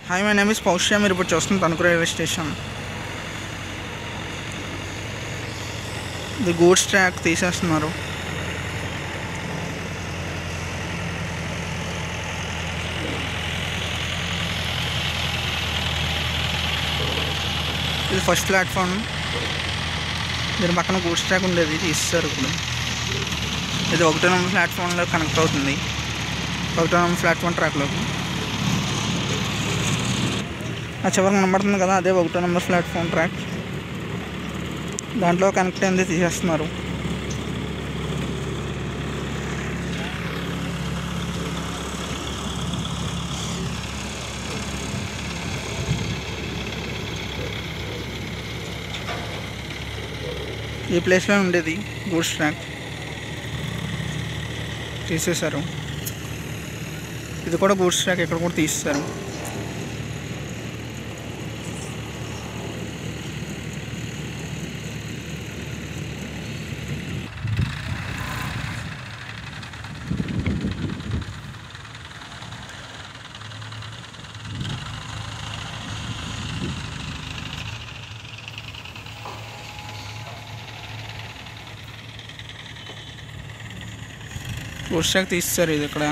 Hi my name is Paushya మీరు ఇప్పుడు చూస్తున్న తణుకు రైల్వే స్టేషన్ ఇది గూడ్స్ ట్రాక్ తీసేస్తున్నారు ఇది ఫస్ట్ ప్లాట్ఫామ్ దీని పక్కన గూడ్స్ ట్రాక్ ఉండేది తీసేస్తారు ఇప్పుడు ఇది ఒకటో నెంబర్ ప్లాట్ఫామ్లో కనెక్ట్ అవుతుంది ఒకటో నెంబర్ ప్లాట్ఫామ్ ట్రాక్లోకి ఆ చివరికి కనబడుతుంది కదా అదే ఒకటో నెంబర్ ప్లాట్ఫామ్ ట్రాక్ దాంట్లో కనెక్ట్ అయింది తీసేస్తున్నారు ఈ ప్లేస్లో ఉండేది గూడ్స్ ట్రాక్ తీసేశారు ఇది కూడా గూడ్స్ ట్రాక్ ఇక్కడ కూడా తీసేశారు గూడ్స్ ట్రాక్ తీసేశారు ఇది ఇక్కడ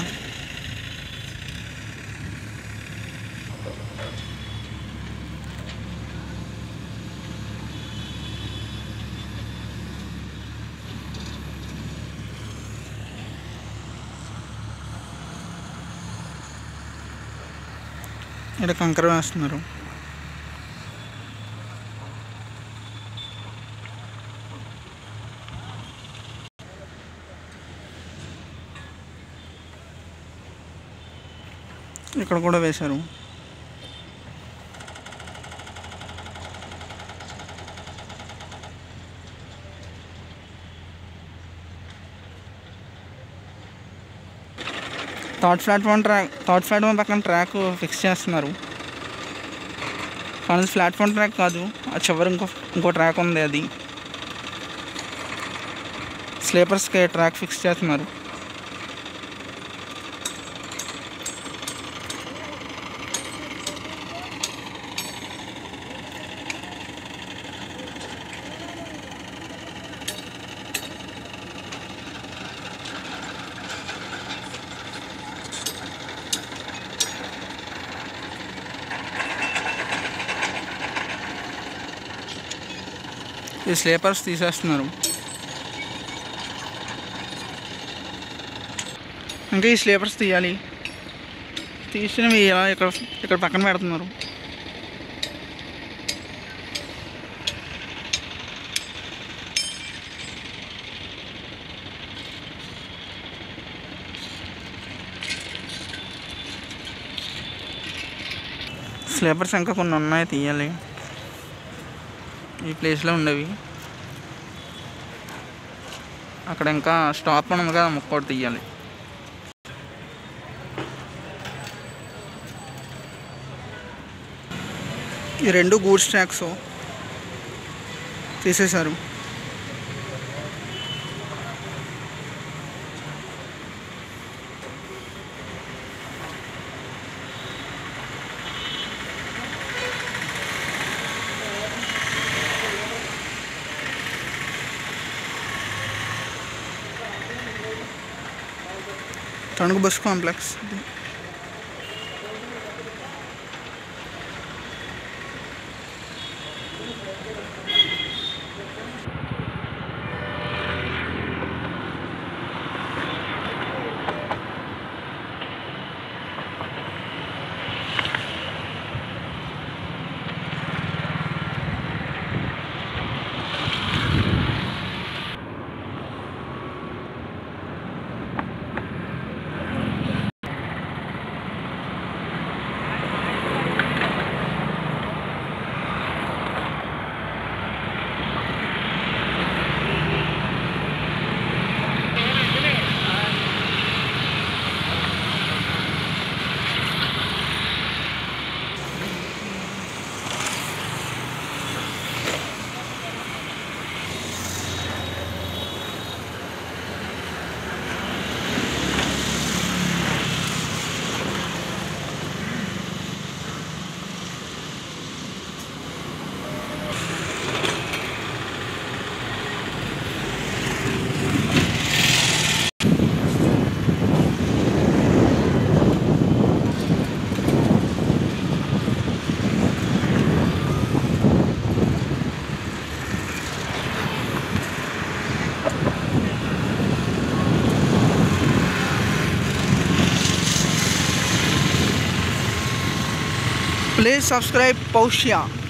ఇక్కడ కంకర వేస్తున్నారు ఇక్కడ కూడా వేశారు third platform track third platform పక్కన ట్రాక్ ఫిక్స్ చేస్తున్నారు కానీ ప్లాట్ఫామ్ ట్రాక్ కాదు ఆ చివరి ఇంకో ఇంకో ట్రాక్ ఉంది అది స్లీపర్స్కి ట్రాక్ ఫిక్స్ చేస్తున్నారు ఈ స్లీపర్స్ తీసేస్తున్నారు ఇంకా ఈ స్లీపర్స్ తీయాలి తీసినవి ఇలా ఇక్కడ ఇక్కడ పక్కన పెడుతున్నారు స్లీపర్స్ ఇంకా కొన్ని ఉన్నాయి తీయాలి ఈ ప్లేస్లో ఉండేవి అక్కడ ఇంకా స్టాప్ అని ఉంది కదా ముక్కోటి తీయాలి ఈ రెండు గూడ్స్ ట్రాక్స్ తీసేశారు తణుకు బస్ కాంప్లెక్స్ ఇది. Please subscribe పౌష్య